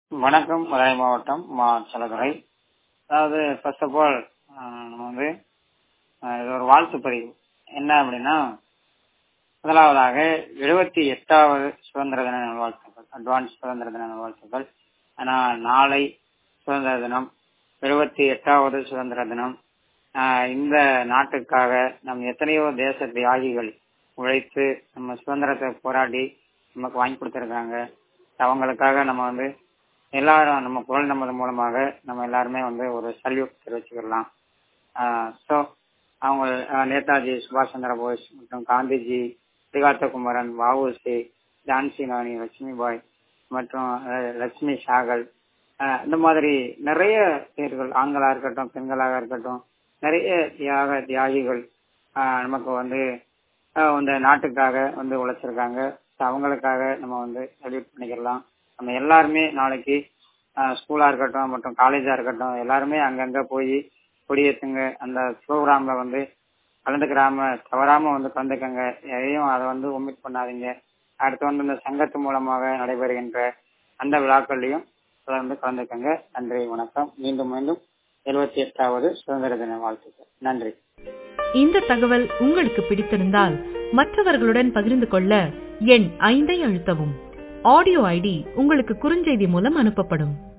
வணக்கம் மதுரை மாவட்டம் மா செலதுரை அதாவது ஃபர்ஸ்ட் ஆஃப் ஆல் நம்ம வந்து அஹ், இது ஒரு வாழ்த்து பதிவு என்ன அப்படின்னா முதலாவதாக எழுபத்தி எட்டாவது சுதந்திர தின நல்வாழ்த்துக்கள் அட்வான்ஸ் சுதந்திர தின நல்வாழ்த்துக்கள் ஆனால் நாளை சுதந்திர தினம் எழுபத்தி எட்டாவது சுதந்திர தினம் ஆஹ் இந்த நாட்டுக்காக நம் எத்தனையோ தேச தியாகிகள் உழைத்து நம்ம சுதந்திரத்தை போராடி நமக்கு வாங்கி கொடுத்திருக்காங்க அவங்களுக்காக நம்ம வந்து எல்லாரும் நம்ம குரல் நமது மூலமாக நம்ம எல்லாருமே வந்து ஒரு சல்யூட் தெரிவிச்சுக்கலாம் ஸோ அவங்க ஆஹ் நேதாஜி சுபாஷ் சந்திர போஸ் மற்றும் காந்திஜி சிகார்த்த குமரன் வஉசி ஜான்சி ராணி லட்சுமிபாய் மற்றும் அஹ், லட்சுமி சாகல் ஆஹ் இந்த மாதிரி நிறைய பேர்கள் ஆண்களா இருக்கட்டும் பெண்களாக இருக்கட்டும் நிறைய தியாக தியாகிகள் ஆஹ் நமக்கு வந்து ஆஹ் இந்த நாட்டுக்காக வந்து உழைச்சிருக்காங்க So அவங்களுக்காக நம்ம வந்து சல்யூட் பண்ணிக்கலாம் நம்ம எல்லாருமே நாளைக்கு ஸ்கூலா இருக்கட்டும் மற்றும் காலேஜா இருக்கட்டும் எல்லாருமே அங்கங்க போய் கொடியேற்றுங்க அந்த ப்ரோக்ராம்ல வந்து கலந்துக்கிறாம தவறாம வந்து கலந்துக்கங்க எதையும் அதை வந்து ஒமிட் பண்ணாதீங்க அடுத்து வந்து இந்த சங்கத்து மூலமாக நடைபெறுகின்ற அந்த விழாக்கள்லையும் தொடர்ந்து கலந்துக்கங்க நன்றி வணக்கம் மீண்டும் மீண்டும் எழுபத்தி எட்டாவது சுதந்திர தின வாழ்த்துக்கள் நன்றி இந்த தகவல் உங்களுக்கு பிடித்திருந்தால் மற்றவர்களுடன் பகிர்ந்து கொள்ள எண் ஐந்தை அழுத்தவும் ஆடியோ ஐடி உங்களுக்கு குறுஞ்செய்தி மூலம் அனுப்பப்படும்